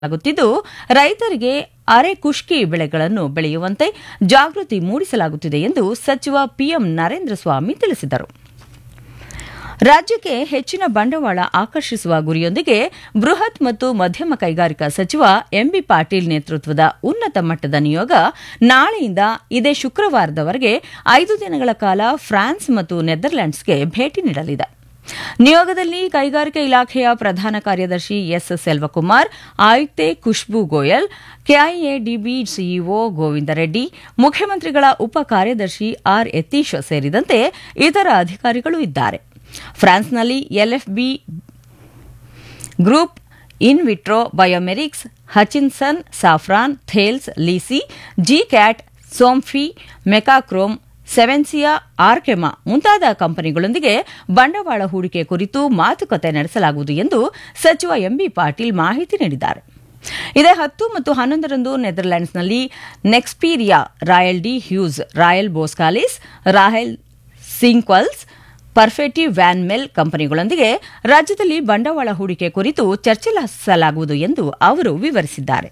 ಆಗುತ್ತಿದ್ದು ರೈತರಿಗೆ ಅರೆ ಕುಷ್ಕಿ ಬೆಳೆಗಳನ್ನು ಬೆಳೆಯುವಂತೆ ಜಾಗೃತಿ ಮೂಡಿಸಲಾಗುತ್ತಿದೆ ಎಂದು ಸಚಿವ ಪಿಎಂ ನರೇಂದ್ರ ಸ್ವಾಮಿ ತಿಳಿಸಿದರು ರಾಜ್ಯಕ್ಕೆ ಹೆಚ್ಚಿನ ಬಂಡವಾಳ ಆಕರ್ಷಿಸುವ ಗುರಿಯೊಂದಿಗೆ ಬೃಹತ್ ಮತ್ತು ಮಧ್ಯಮ ಕೈಗಾರಿಕಾ ಸಚಿವ ಎಂಬಿ ಪಾಟೀಲ್ ನೇತೃತ್ವದ ಉನ್ನತ ಮಟ್ಟದ ನಿಯೋಗ ನಾಳೆಯಿಂದ ಇದೇ ಶುಕ್ರವಾರದವರೆಗೆ ಐದು ದಿನಗಳ ಕಾಲ ಫ್ರಾನ್ಸ್ ಮತ್ತು ನೆದರ್ಲೆಂಡ್ಸ್ಗೆ ಭೇಟಿ ನೀಡಲಿದೆ ನಿಯೋಗದಲ್ಲಿ ಕೈಗಾರಿಕಾ ಇಲಾಖೆಯ ಪ್ರಧಾನ ಕಾರ್ಯದರ್ಶಿ ಎಸ್ ಸೆಲ್ವಕುಮಾರ್ ಆಯುಕ್ತೆ ಖುಷ್ಬು ಗೋಯಲ್ ಕೆಐಎಡಿಬಿ ಸಿಇಒ ಗೋವಿಂದ ರೆಡ್ಡಿ ಮುಖ್ಯಮಂತ್ರಿಗಳ ಉಪ ಕಾರ್ಯದರ್ಶಿ ಆರ್ ಯತೀಶ್ ಸೇರಿದಂತೆ ಇತರ ಅಧಿಕಾರಿಗಳು ಇದ್ದಾರೆ ಫ್ರಾನ್ಸ್ನಲ್ಲಿ LFB group in vitro Biomerieux Hutchinson Safran Thales Lisi ಜಿ ಕ್ಯಾಟ್ ಸೋಂಫಿ ಮೆಕಾಕ್ರೋಮ್ ಸೆವೆನ್ಸಿಯಾ ಆರ್ಕೆಮಾ ಮುಂತಾದ ಕಂಪನಿಗಳೊಂದಿಗೆ ಬಂಡವಾಳ ಹೂಡಿಕೆ ಕುರಿತು ಮಾತುಕತೆ ನಡೆಸಲಾಗುವುದು ಎಂದು ಸಚಿವ ಎಂಬಿ ಪಾಟೀಲ್ ಮಾಹಿತಿ ನೀಡಿದ್ದಾರೆ ಇದೇ ಹತ್ತು ಮತ್ತು ಹನ್ನೊಂದರಂದು ನೆದರ್ಲೆಂಡ್ಸ್ನಲ್ಲಿ Nexperia royal De Heus royal Boskalis royal ಸಿಂಕ್ವಲ್ಸ್ ಪರ್ಫೆಟಿ ವ್ಯಾನ್ ಮೆಲ್ ಕಂಪನಿಗಳೊಂದಿಗೆ ರಾಜ್ಯದಲ್ಲಿ ಬಂಡವಾಳ ಹೂಡಿಕೆ ಕುರಿತು ಚರ್ಚಿಸಲಾಗುವುದು ಎಂದು ಅವರು ವಿವರಿಸಿದ್ದಾರೆ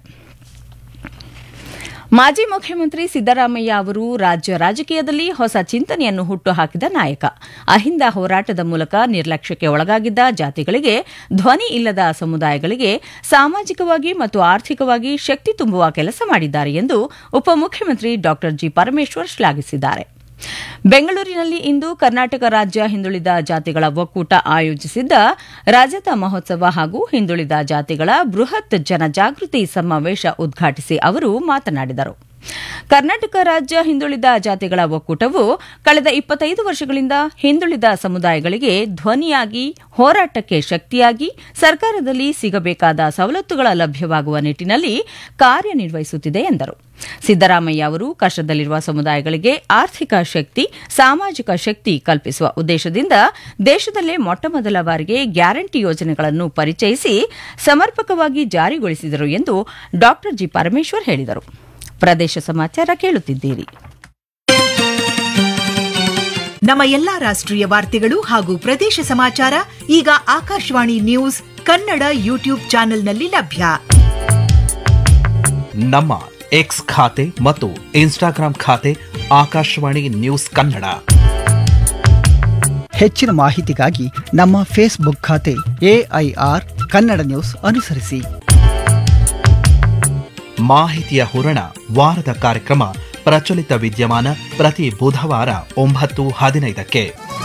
ಮಾಜಿ ಮುಖ್ಯಮಂತ್ರಿ ಸಿದ್ದರಾಮಯ್ಯ ಅವರು ರಾಜ್ಯ ರಾಜಕೀಯದಲ್ಲಿ ಹೊಸ ಚಿಂತನೆಯನ್ನು ಹುಟ್ಟುಹಾಕಿದ ನಾಯಕ ಅಹಿಂದ ಹೋರಾಟದ ಮೂಲಕ ನಿರ್ಲಕ್ಷ್ಯಕ್ಕೆ ಒಳಗಾಗಿದ್ದ ಜಾತಿಗಳಿಗೆ ಧ್ವನಿ ಇಲ್ಲದ ಸಮುದಾಯಗಳಿಗೆ ಸಾಮಾಜಿಕವಾಗಿ ಮತ್ತು ಆರ್ಥಿಕವಾಗಿ ಶಕ್ತಿ ತುಂಬುವ ಕೆಲಸ ಮಾಡಿದ್ದಾರೆ ಎಂದು ಉಪಮುಖ್ಯಮಂತ್ರಿ ಡಾ ಜಿ ಪರಮೇಶ್ವರ್ ಶ್ಲಾಘಿಸಿದ್ದಾರೆ ಬೆಂಗಳೂರಿನಲ್ಲಿ ಇಂದು ಕರ್ನಾಟಕ ರಾಜ್ಯ ಹಿಂದುಳಿದ ಜಾತಿಗಳ ಒಕ್ಕೂಟ ಆಯೋಜಿಸಿದ್ದ ರಾಜತ ಮಹೋತ್ಸವ ಹಾಗೂ ಹಿಂದುಳಿದ ಜಾತಿಗಳ ಬೃಹತ್ ಜನಜಾಗೃತಿ ಸಮಾವೇಶ ಉದ್ಘಾಟಿಸಿ ಅವರು ಮಾತನಾಡಿದರು ಕರ್ನಾಟಕ ರಾಜ್ಯ ಹಿಂದುಳಿದ ಜಾತಿಗಳ ಒಕ್ಕೂಟವು ಕಳೆದ ಇಪ್ಪತ್ತೈದು ವರ್ಷಗಳಿಂದ ಹಿಂದುಳಿದ ಸಮುದಾಯಗಳಿಗೆ ಧ್ವನಿಯಾಗಿ ಹೋರಾಟಕ್ಕೆ ಶಕ್ತಿಯಾಗಿ ಸರ್ಕಾರದಲ್ಲಿ ಸಿಗಬೇಕಾದ ಸವಲತ್ತುಗಳ ಲಭ್ಯವಾಗುವ ನಿಟ್ಟಿನಲ್ಲಿ ಕಾರ್ಯನಿರ್ವಹಿಸುತ್ತಿದೆ ಎಂದರು ಸಿದ್ದರಾಮಯ್ಯ ಅವರು ಕಷ್ಟದಲ್ಲಿರುವ ಸಮುದಾಯಗಳಿಗೆ ಆರ್ಥಿಕ ಶಕ್ತಿ ಸಾಮಾಜಿಕ ಶಕ್ತಿ ಕಲ್ಪಿಸುವ ಉದ್ದೇಶದಿಂದ ದೇಶದಲ್ಲೇ ಮೊಟ್ಟಮೊದಲ ಬಾರಿಗೆ ಗ್ಯಾರಂಟಿ ಯೋಜನೆಗಳನ್ನು ಪರಿಚಯಿಸಿ ಸಮರ್ಪಕವಾಗಿ ಜಾರಿಗೊಳಿಸಿದರು ಎಂದು ಡಾ ಜಿ ಪರಮೇಶ್ವರ್ ಹೇಳಿದರು ಪ್ರದೇಶ ಸಮಾಚಾರ ಕೇಳುತ್ತಿದ್ದೀರಿ ನಮ್ಮ ಎಲ್ಲಾ ರಾಷ್ಟ್ರೀಯ ವಾರ್ತೆಗಳು ಹಾಗೂ ಪ್ರದೇಶ ಸಮಾಚಾರ ಈಗ ಆಕಾಶವಾಣಿ ನ್ಯೂಸ್ ಕನ್ನಡ ಯೂಟ್ಯೂಬ್ ಚಾನೆಲ್ನಲ್ಲಿ ಲಭ್ಯ ನಮ್ಮ ಎಕ್ಸ್ ಖಾತೆ ಮತ್ತು ಇನ್ಸ್ಟಾಗ್ರಾಂ ಖಾತೆ ಆಕಾಶವಾಣಿ ನ್ಯೂಸ್ ಕನ್ನಡ ಹೆಚ್ಚಿನ ಮಾಹಿತಿಗಾಗಿ ನಮ್ಮ ಫೇಸ್ಬುಕ್ ಖಾತೆ ಎಐಆರ್ ಕನ್ನಡ ನ್ಯೂಸ್ ಅನುಸರಿಸಿ ಮಾಹಿತಿಯ ಹೂರಣ ವಾರದ ಕಾರ್ಯಕ್ರಮ ಪ್ರಚಲಿತ ವಿದ್ಯಮಾನ ಪ್ರತಿ ಬುಧವಾರ ಒಂಬತ್ತು ಹದಿನೈದಕ್ಕೆ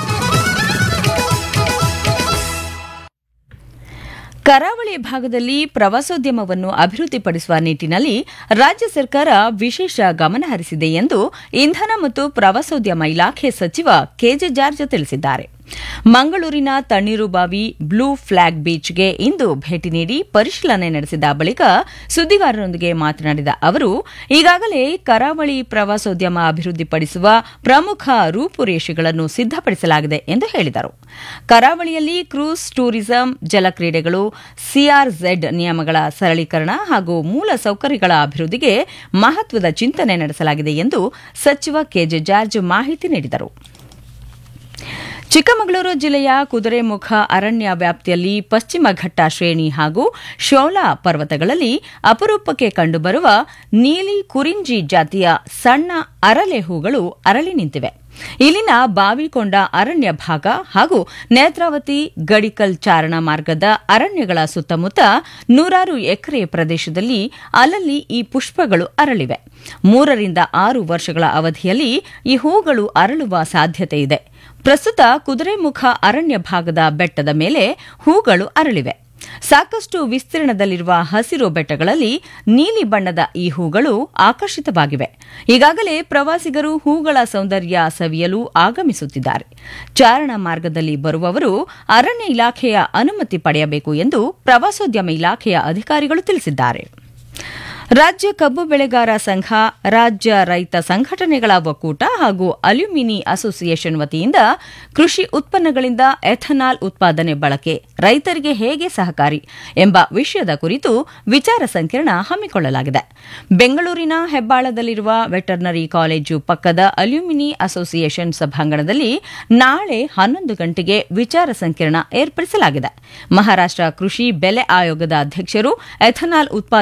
ಕರಾವಳಿ ಭಾಗದಲ್ಲಿ ಪ್ರವಾಸೋದ್ಯಮವನ್ನು ಅಭಿವೃದ್ಧಿಪಡಿಸುವ ನಿಟ್ಟಿನಲ್ಲಿ ರಾಜ್ಯ ಸರ್ಕಾರ ವಿಶೇಷ ಗಮನ ಹರಿಸಿದೆ ಎಂದು ಇಂಧನ ಮತ್ತು ಪ್ರವಾಸೋದ್ಯಮ ಇಲಾಖೆ ಸಚಿವ ಕೆಜೆ ಜಾರ್ಜ್ ತಿಳಿಸಿದ್ದಾರೆ ಮಂಗಳೂರಿನ ತಣ್ಣೀರುಬಾವಿ ಬ್ಲೂ ಫ್ಲಾಗ್ ಬೀಚ್ಗೆ ಇಂದು ಭೇಟಿ ನೀಡಿ ಪರಿಶೀಲನೆ ನಡೆಸಿದ ಬಳಿಕ ಸುದ್ದಿಗಾರರೊಂದಿಗೆ ಮಾತನಾಡಿದ ಅವರು ಈಗಾಗಲೇ ಕರಾವಳಿ ಪ್ರವಾಸೋದ್ಯಮ ಅಭಿವೃದ್ಧಿಪಡಿಸುವ ಪ್ರಮುಖ ರೂಪುರೇಷೆಗಳನ್ನು ಸಿದ್ದಪಡಿಸಲಾಗಿದೆ ಎಂದು ಹೇಳಿದರು ಕರಾವಳಿಯಲ್ಲಿ ಕ್ರೂಸ್ ಟೂರಿಸಂ ಜಲಕ್ರೀಡೆಗಳು ಸಿಆರ್ಝೆಡ್ ನಿಯಮಗಳ ಸರಳೀಕರಣ ಹಾಗೂ ಮೂಲ ಸೌಕರ್ಯಗಳ ಅಭಿವೃದ್ಧಿಗೆ ಮಹತ್ವದ ಚಿಂತನೆ ನಡೆಸಲಾಗಿದೆ ಎಂದು ಸಚಿವ ಕೆಜೆ ಜಾರ್ಜ್ ಮಾಹಿತಿ ನೀಡಿದರು ಚಿಕ್ಕಮಗಳೂರು ಜಿಲ್ಲೆಯ ಕುದುರೆಮುಖ ಅರಣ್ಯ ವ್ಯಾಪ್ತಿಯಲ್ಲಿ ಪಶ್ಚಿಮ ಘಟ್ಟ ಶ್ರೇಣಿ ಹಾಗೂ ಶೋಲಾ ಪರ್ವತಗಳಲ್ಲಿ ಅಪರೂಪಕ್ಕೆ ಕಂಡುಬರುವ ನೀಲಿ ಕುರಿಂಜಿ ಜಾತಿಯ ಸಣ್ಣ ಅರಳೆ ಹೂಗಳು ಅರಳಿ ನಿಂತಿವೆ ಇಲ್ಲಿನ ಬಾವಿಕೊಂಡ ಅರಣ್ಯ ಭಾಗ ಹಾಗೂ ನೇತ್ರಾವತಿ ಗಡಿಕಲ್ ಚಾರಣ ಮಾರ್ಗದ ಅರಣ್ಯಗಳ ಸುತ್ತಮುತ್ತ ನೂರಾರು ಎಕರೆ ಪ್ರದೇಶದಲ್ಲಿ ಅಲ್ಲಲ್ಲಿ ಈ ಪುಷ್ಪಗಳು ಅರಳಿವೆ ಮೂರರಿಂದ ಆರು ವರ್ಷಗಳ ಅವಧಿಯಲ್ಲಿ ಈ ಹೂಗಳು ಅರಳುವ ಸಾಧ್ಯತೆ ಇದೆ ಪ್ರಸ್ತುತ ಕುದುರೆಮುಖ ಅರಣ್ಯ ಭಾಗದ ಬೆಟ್ಟದ ಮೇಲೆ ಹೂಗಳು ಅರಳಿವೆ ಸಾಕಷ್ಟು ವಿಸ್ತೀರ್ಣದಲ್ಲಿರುವ ಹಸಿರು ಬೆಟ್ಟಗಳಲ್ಲಿ ನೀಲಿ ಬಣ್ಣದ ಈ ಹೂಗಳು ಆಕರ್ಷಿತವಾಗಿವೆ ಈಗಾಗಲೇ ಪ್ರವಾಸಿಗರು ಹೂಗಳ ಸೌಂದರ್ಯ ಸವಿಯಲು ಆಗಮಿಸುತ್ತಿದ್ದಾರೆ ಚಾರಣ ಮಾರ್ಗದಲ್ಲಿ ಬರುವವರು ಅರಣ್ಯ ಇಲಾಖೆಯ ಅನುಮತಿ ಪಡೆಯಬೇಕು ಎಂದು ಪ್ರವಾಸೋದ್ಯಮ ಇಲಾಖೆಯ ಅಧಿಕಾರಿಗಳು ತಿಳಿಸಿದ್ದಾರೆ ರಾಜ್ಯ ಕಬ್ಬು ಬೆಳೆಗಾರ ಸಂಘ ರಾಜ್ಯ ರೈತ ಸಂಘಟನೆಗಳ ಒಕ್ಕೂಟ ಹಾಗೂ ಅಲ್ಯೂಮಿನಿ ಅಸೋಸಿಯೇಷನ್ ವತಿಯಿಂದ ಕೃಷಿ ಉತ್ಪನ್ನಗಳಿಂದ ಎಥನಾಲ್ ಉತ್ಪಾದನೆ ಬಳಕೆ ರೈತರಿಗೆ ಹೇಗೆ ಸಹಕಾರಿ ಎಂಬ ವಿಷಯದ ಕುರಿತು ವಿಚಾರ ಸಂಕಿರಣ ಹಮ್ಮಿಕೊಳ್ಳಲಾಗಿದೆ ಬೆಂಗಳೂರಿನ ಹೆಬ್ಬಾಳದಲ್ಲಿರುವ ವೆಟರ್ನರಿ ಕಾಲೇಜು ಪಕ್ಕದ ಅಲ್ಯೂಮಿನಿ ಅಸೋಸಿಯೇಷನ್ ಸಭಾಂಗಣದಲ್ಲಿ ನಾಳೆ ಹನ್ನೊಂದು ಗಂಟೆಗೆ ವಿಚಾರ ಸಂಕಿರಣ ಏರ್ಪಡಿಸಲಾಗಿದೆ ಮಹಾರಾಷ್ಟ್ರ ಕೃಷಿ ಬೆಲೆ ಆಯೋಗದ ಅಧ್ಯಕ್ಷರು ಎಥನಾಲ್ ಉತ್ಪಾದನೆ